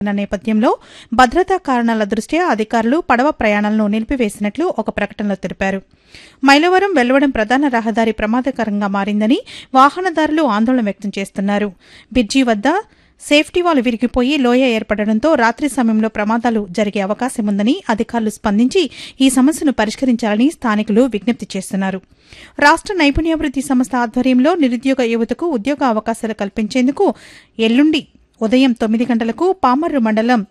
ఉన్న నేపథ్యంలో భద్రతా కారణాల దృష్ట్యా అధికారులు పడవ ప్రయాణాలను నిలిపివేసినట్లు ఒక ప్రకటనలో తెలిపారు మైలవరం వెల్లవడం ప్రధాన రహదారి ప్రమాదకరంగా మారిందని వాహనదారులు ఆందోళన వ్యక్తం చేస్తున్నారు బిర్జీ వద్ద సేఫ్టీ వాల్ విరిగిపోయి లోయ ఏర్పడడంతో రాత్రి సమయంలో ప్రమాదాలు జరిగే అవకాశం ఉందని అధికారులు స్పందించి ఈ సమస్యను పరిష్కరించాలని స్థానికులు విజ్ఞప్తి చేస్తున్నారు రాష్ట్ర నైపుణ్యాభివృద్ది సంస్థ ఆధ్వర్యంలో నిరుద్యోగ యువతకు ఉద్యోగ అవకాశాలు కల్పించేందుకు ఎల్లుండి ఉదయం తొమ్మిది గంటలకు పామర్రు మండలం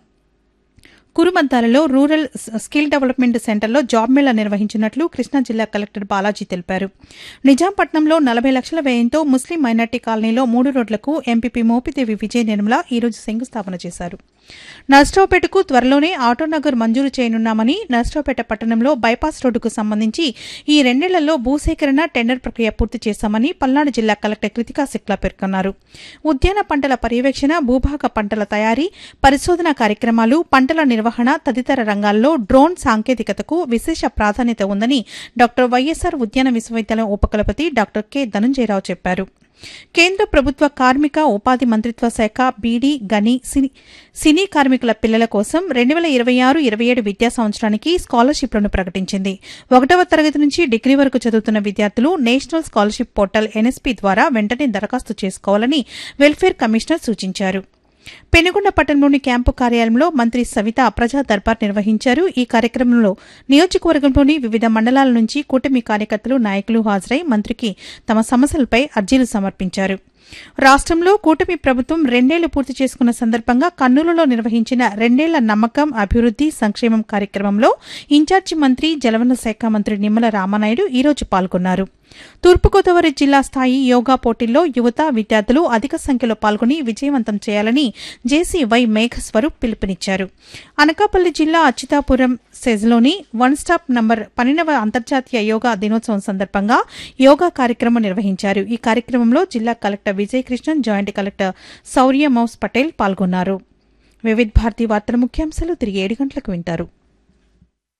కురుమంతాలలో రూరల్ స్- స్కిల్ డెవలప్మెంట్ సెంటర్లో జాబ్ మేళా నిర్వహించినట్లు కృష్ణా జిల్లా కలెక్టర్ బాలాజీ తెలిపారు నిజాంపట్నంలో నలభై లక్షల వ్యయంతో ముస్లిం మైనార్టీ కాలనీలో మూడు రోడ్లకు ఎంపీపీ మోపిదేవి విజయ నిర్మల ఈరోజు శంకుస్థాపన చేశారు నర్సరావుపేటకు త్వరలోనే ఆటోనగర్ మంజూరు చేయనున్నామని నర్సరావుపేట పట్టణంలో బైపాస్ రోడ్డుకు సంబంధించి ఈ రెండేళ్లలో భూసేకరణ టెండర్ ప్రక్రియ పూర్తి చేశామని పల్నాడు జిల్లా కలెక్టర్ కృతికా శుక్లా పేర్కొన్నారు ఉద్యాన పంటల పర్యవేక్షణ భూభాగ పంటల తయారీ పరిశోధన కార్యక్రమాలు పంటల నిర్వహణ తదితర రంగాల్లో డ్రోన్ సాంకేతికతకు విశేష ప్రాధాన్యత ఉందని డాక్టర్ వైఎస్ఆర్ ఉద్యాన విశ్వవిద్యాలయం ఉపకులపతి డాక్టర్ కె ధనంజయరావు చెప్పారు కేంద్ర ప్రభుత్వ కార్మిక ఉపాధి మంత్రిత్వ శాఖ బీడీ గని సినీ సినీ కార్మికుల పిల్లల కోసం రెండు వేల ఇరవై ఆరు ఇరవై ఏడు విద్యా సంవత్సరానికి స్కాలర్షిప్లను ప్రకటించింది ఒకటవ తరగతి నుంచి డిగ్రీ వరకు చదువుతున్న విద్యార్థులు నేషనల్ స్కాలర్షిప్ పోర్టల్ ఎన్ఎస్పీ ద్వారా వెంటనే దరఖాస్తు చేసుకోవాలని వెల్ఫేర్ కమిషనర్ సూచించారు పెనుగొండ పట్టణంలోని క్యాంపు కార్యాలయంలో మంత్రి సవిత ప్రజా దర్బార్ నిర్వహించారు ఈ కార్యక్రమంలో నియోజకవర్గంలోని వివిధ మండలాల నుంచి కూటమి కార్యకర్తలు నాయకులు హాజరై మంత్రికి తమ సమస్యలపై అర్జీలు సమర్పించారు రాష్ట్రంలో కూటమి ప్రభుత్వం రెండేళ్లు పూర్తి చేసుకున్న సందర్భంగా కర్నూలులో నిర్వహించిన రెండేళ్ల నమ్మకం అభివృద్ది సంక్షేమం కార్యక్రమంలో ఇన్ఛార్జి మంత్రి జలవనరుల శాఖ మంత్రి నిమ్మల రామానాయుడు ఈరోజు పాల్గొన్నారు తూర్పుగోదావరి జిల్లా స్థాయి యోగా పోటీల్లో యువత విద్యార్థులు అధిక సంఖ్యలో పాల్గొని విజయవంతం చేయాలని జేసీ వై మేఘస్వరూప్ పిలుపునిచ్చారు అనకాపల్లి జిల్లా అచ్యుతాపురం సెజ్లోని వన్ స్టాప్ నంబర్ పన్నెండవ అంతర్జాతీయ యోగా దినోత్సవం సందర్భంగా యోగా కార్యక్రమం నిర్వహించారు ఈ కార్యక్రమంలో జిల్లా collector Vijayakrishnan joint collector Shaurya మౌస్ పటేల్ పాల్గొన్నారు వివిధ్ భారతి వార్తల ముఖ్యాంశాలు తిరిగి ఏడు గంటలకు వింటారు